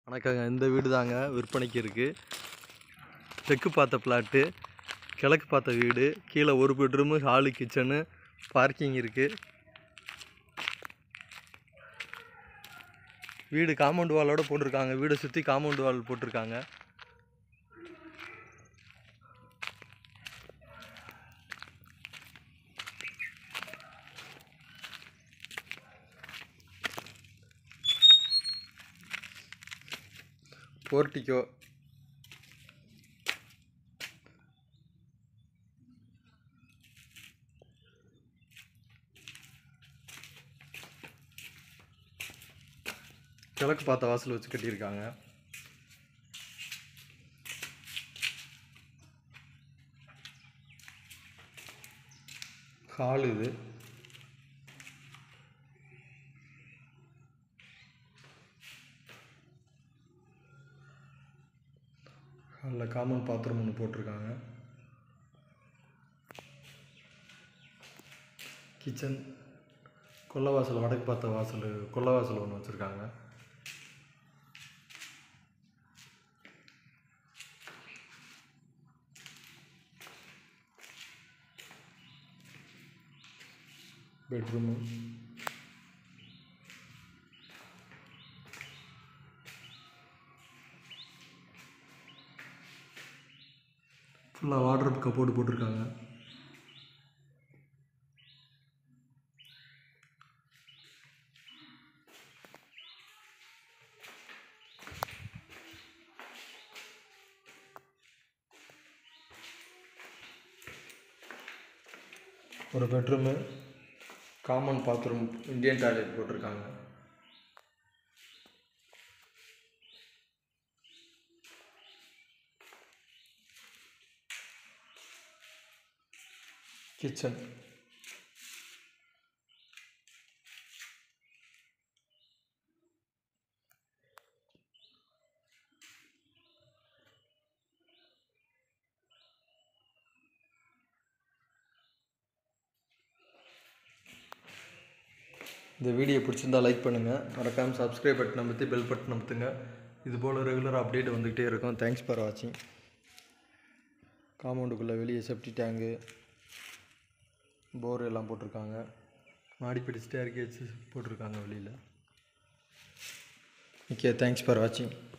வணக்கங்க இந்த வீடு தாங்க விற்பனைக்கு இருக்குது தெற்கு பார்த்த பிளாட்டு கிழக்கு பார்த்த வீடு கீழே ஒரு பெட்ரூமு ஹாலு கிச்சனு பார்க்கிங் இருக்குது வீடு காம்பவுண்ட் வாலோட போட்டிருக்காங்க வீடை சுற்றி காம்பவுண்ட் வால் போட்டிருக்காங்க போர்ட்டிக்கோ கிழக்கு பார்த்த வாசல் வச்சு கட்டியிருக்காங்க ஹால் இது ஹாலில் காமன் பாத்ரூம் ஒன்று போட்டிருக்காங்க கிச்சன் கொல்லை வாசல் வடக்கு பார்த்த வாசல் கொல்லை வாசல் ஒன்று வச்சுருக்காங்க பெட்ரூமு ஃபுல்லாக வாட்ரூப் கப்போர்டு போட்டிருக்காங்க ஒரு bedroom common bathroom Indian toilet போட்டிருக்காங்க கிச்சன் இந்த வீடியோ பிடிச்சிருந்தா லைக் பண்ணுங்கள் மறக்காமல் சப்ஸ்கிரைப் பட்டன் அமைத்து பெல் பட்டன் அமுத்துங்க இது போல் ரெகுலர் அப்டேட் வந்துக்கிட்டே இருக்கும் தேங்க்ஸ் ஃபார் வாட்சிங் காம்பவுண்டுக்குள்ளே வெளியே செப்டி டேங்கு போர் எல்லாம் போட்டிருக்காங்க மாடிப்படி ஸ்டேர் கேட்ஸ் போட்டிருக்காங்க வெளியில் ஓகே தேங்க்ஸ் ஃபார் வாட்சிங்